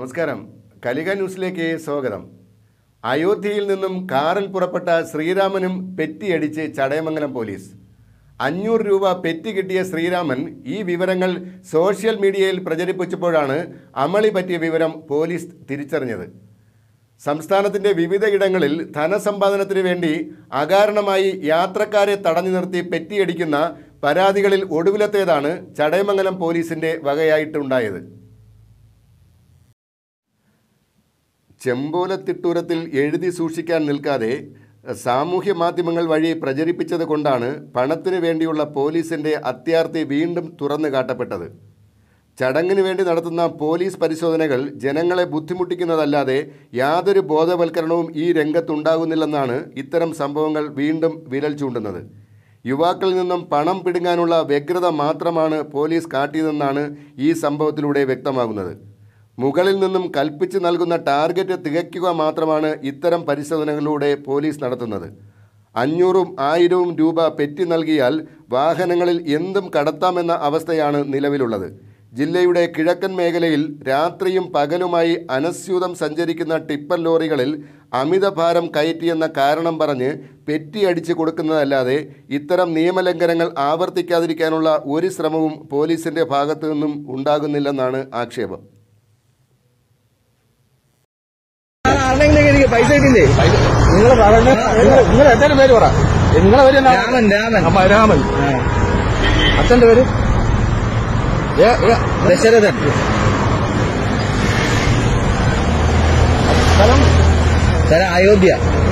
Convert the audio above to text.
നമസ്കാരം കലിക ന്യൂസിലേക്ക് സ്വാഗതം അയോധ്യയിൽ നിന്നും കാറിൽ പുറപ്പെട്ട ശ്രീരാമനും പെറ്റിയടിച്ച് ചടയമംഗലം പോലീസ് അഞ്ഞൂറ് രൂപ പെറ്റി കിട്ടിയ ശ്രീരാമൻ ഈ വിവരങ്ങൾ സോഷ്യൽ മീഡിയയിൽ പ്രചരിപ്പിച്ചപ്പോഴാണ് അമളി പറ്റിയ വിവരം പോലീസ് തിരിച്ചറിഞ്ഞത് സംസ്ഥാനത്തിന്റെ വിവിധയിടങ്ങളിൽ ധനസമ്പാദനത്തിന് വേണ്ടി അകാരണമായി യാത്രക്കാരെ തടഞ്ഞു നിർത്തി പെറ്റിയടിക്കുന്ന പരാതികളിൽ ഒടുവിലത്തേതാണ് ചടയമംഗലം പോലീസിന്റെ വകയായിട്ടുണ്ടായത് ചെമ്പോലത്തിട്ടൂരത്തിൽ എഴുതി സൂക്ഷിക്കാൻ നിൽക്കാതെ സാമൂഹ്യ മാധ്യമങ്ങൾ വഴി പ്രചരിപ്പിച്ചത് കൊണ്ടാണ് പണത്തിനു വേണ്ടിയുള്ള പോലീസിന്റെ അത്യാർത്തി വീണ്ടും തുറന്നു കാട്ടപ്പെട്ടത് ചടങ്ങിന് വേണ്ടി നടത്തുന്ന പോലീസ് പരിശോധനകൾ ജനങ്ങളെ ബുദ്ധിമുട്ടിക്കുന്നതല്ലാതെ യാതൊരു ബോധവൽക്കരണവും ഈ രംഗത്തുണ്ടാകുന്നില്ലെന്നാണ് ഇത്തരം സംഭവങ്ങൾ വീണ്ടും വിരൽ ചൂണ്ടുന്നത് യുവാക്കളിൽ നിന്നും പണം പിടുങ്ങാനുള്ള വ്യഗ്രത മാത്രമാണ് പോലീസ് കാട്ടിയതെന്നാണ് ഈ സംഭവത്തിലൂടെ വ്യക്തമാകുന്നത് മുകളിൽ നിന്നും കൽപ്പിച്ച് നൽകുന്ന ടാർഗറ്റ് തികയ്ക്കുക മാത്രമാണ് ഇത്തരം പരിശോധനകളിലൂടെ പോലീസ് നടത്തുന്നത് അഞ്ഞൂറും ആയിരവും രൂപ പെറ്റി നൽകിയാൽ വാഹനങ്ങളിൽ എന്തും കടത്താമെന്ന അവസ്ഥയാണ് നിലവിലുള്ളത് ജില്ലയുടെ കിഴക്കൻ മേഖലയിൽ രാത്രിയും പകലുമായി അനസ്യൂതം സഞ്ചരിക്കുന്ന ടിപ്പർ ലോറികളിൽ അമിതഭാരം കയറ്റിയെന്ന കാരണം പറഞ്ഞ് പെറ്റിയടിച്ച് കൊടുക്കുന്നതല്ലാതെ ഇത്തരം നിയമലംഘനങ്ങൾ ആവർത്തിക്കാതിരിക്കാനുള്ള ഒരു ശ്രമവും പോലീസിന്റെ ഭാഗത്തു നിന്നും ഉണ്ടാകുന്നില്ലെന്നാണ് ആക്ഷേപം ആണെങ്കിലും എനിക്ക് പൈസ കിട്ടില്ലേ നിങ്ങൾ പറഞ്ഞ നിങ്ങൾ എന്റെ പേര് പറ നിങ്ങളെ പേര് എന്നാ? രാമൻ രാമൻ അമ്മ രാമൻ ആ. അച്ഛന്റെ പേര് ഏ, ഏ, ദശരഥൻ സ്ഥലം സ്ഥലം അയോധ്യ